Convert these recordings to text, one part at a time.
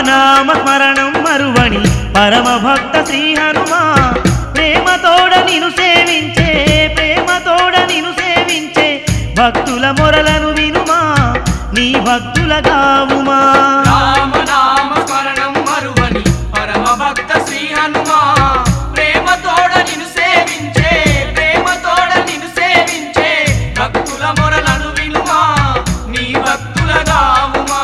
రామనామ స్మరణం మరువని పరమ భక్త శ్రీ హనుమా ప్రేమతోడ నిను సేవించే ప్రేమతోడ నిను సేవించే భక్తుల మొరలను వినుమా నీ భక్తుల కావుమా రామనామ స్మరణం మరువని పరమ భక్త శ్రీ హనుమా ప్రేమతోడ నిన్ను సేవించే ప్రేమతోడ నిన్ను సేవించే భక్తుల మొరలను వినుమా నీ భక్తుల గావుమా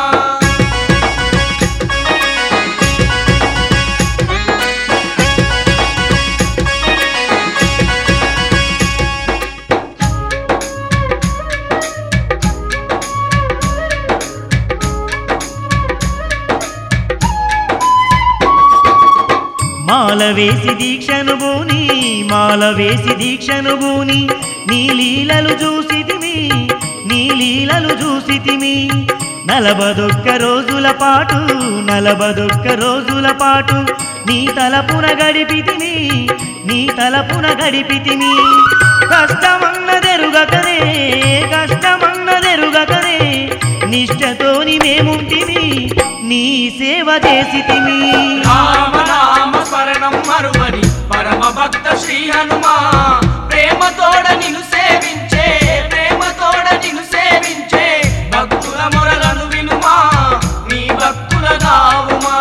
మాల వేసి దీక్షను బూని మాల వేసి దీక్షను బూని నీ లీలలు చూసితిమి నీ లీలలు చూసితిమి నలబదొక్క రోజుల పాటు నలబదొక్క రోజుల పాటు నీ తలపున గడిపితిమి నీ తలపున గడిపితిమి కష్టమన్నదెరుగకనే కష్టమన్నదెరుగకనే నిష్టతోని మేముంటిమి నీ సేవ చేసితిమి రామనామ స్మరణం మరువని పరమ భక్త శ్రీ హనుమా ప్రేమతోడ నిన్ను సేవించే ప్రేమతోడ నిన్ను సేవించే భక్తుల మొరలను వినుమా నీ భక్తుల గావుమా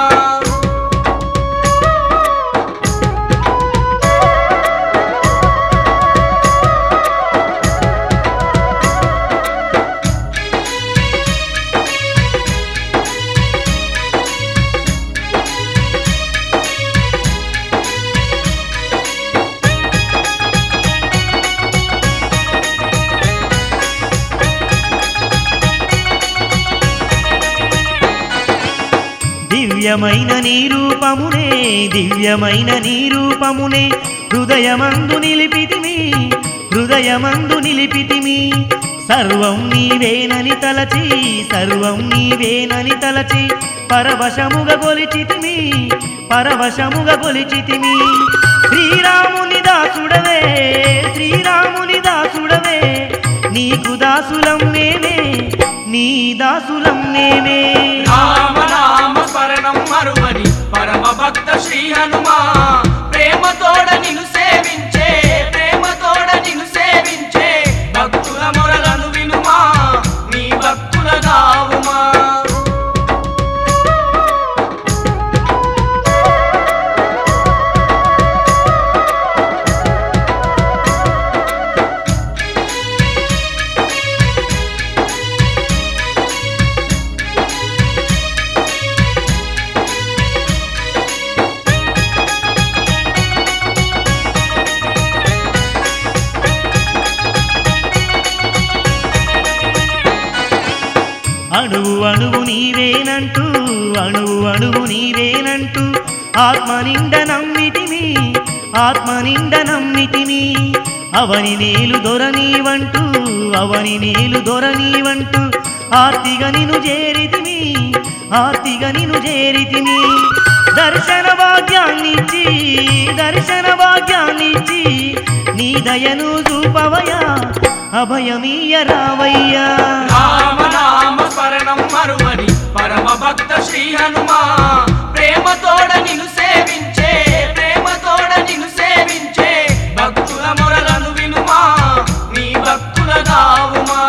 దివ్యమైన నీ రూపమునే దివ్యమైన నీ రూపమునే హృదయమందు నిలిపితిమి హృదయమందు నిలిపితిమి సర్వం నీవేనని తలచి సర్వం నీవేనని తలచి పరవశముగ గొలిచితిమి పరవశముగ గొలిచితిమి శ్రీరాముని దాసుడవే శ్రీరాముని దాసుడవే నీకు దాసులం నేనే నీ దాసులం నేనే రామనామ స్మరణం మరువని పరమ భక్త శ్రీ హనుమా ప్రేమతోడ నిన్ను సేవించే ప్రేమతోడ నిన్ను సేవించే భక్తుల మొరలను వినుమా నీ భక్తుల గావుమా అణువు అణువు నీవేనంటూ అణువు అణువు నీవేనంటూ ఆత్మ నిండ నమ్మితిమి ఆత్మ నిండ నమ్మితిమి అవని నేలు దొరనీవంటూ అవని నేలు దొరనీవంటూ ఆర్తిగా నిను చేరితిమి ఆర్తిగా నిను చేరితిమి దర్శన భాగ్యాన్నిచ్చి దర్శన భాగ్యాన్నిచ్చి నీ దయను చూపవయ్యా అభయమీయ రావయ్యా రామనామ స్మరణం మరువని పరమ భక్త శ్రీ హనుమా ప్రేమతోడ నిన్ను సేవించే ప్రేమతోడ నిన్ను సేవించే భక్తుల మొరలను వినుమా నీ భక్తుల గావుమా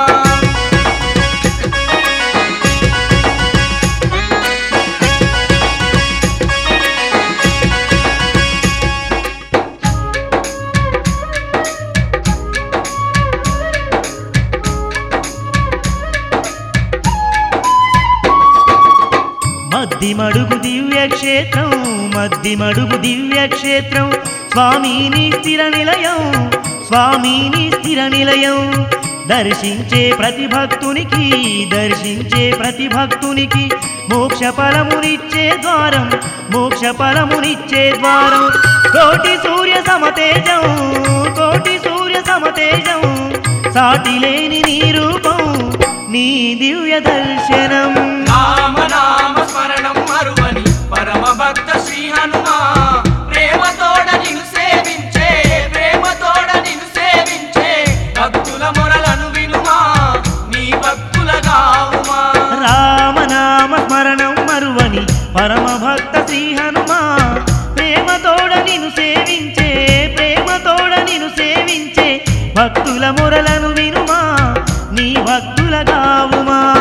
మద్ది మడుగు దివ్య క్షేత్రం మద్ది మడుగు దివ్య క్షేత్రం స్వామిని స్థిర నిలయం స్వామిని స్థిర నిలయం దర్శించే ప్రతి భక్తునికి దర్శించే ప్రతి భక్తునికి మోక్ష ఫలమునిచ్చే ద్వారం మోక్ష ఫలమునిచ్చే ద్వారం కోటి సూర్య సమతేజం కోటి సూర్య సమతేజం సాటి లేని నీ రూపం నీ దివ్య దర్శనం రామనామ స్మరణం మరువని పరమ భక్త శ్రీ హనుమా ప్రేమతోడ నిన్ను సేవించే ప్రేమతోడ నిన్ను సేవించే భక్తుల మొరలను వినుమా నీ భక్తుల గావుమా రామనామ స్మరణం మరువని పరమ భక్త శ్రీ హనుమా ప్రేమతోడ నిన్ను సేవించే ప్రేమతోడ నిన్ను సేవించే భక్తుల మొరలను వినుమా నీ భక్తుల గావుమా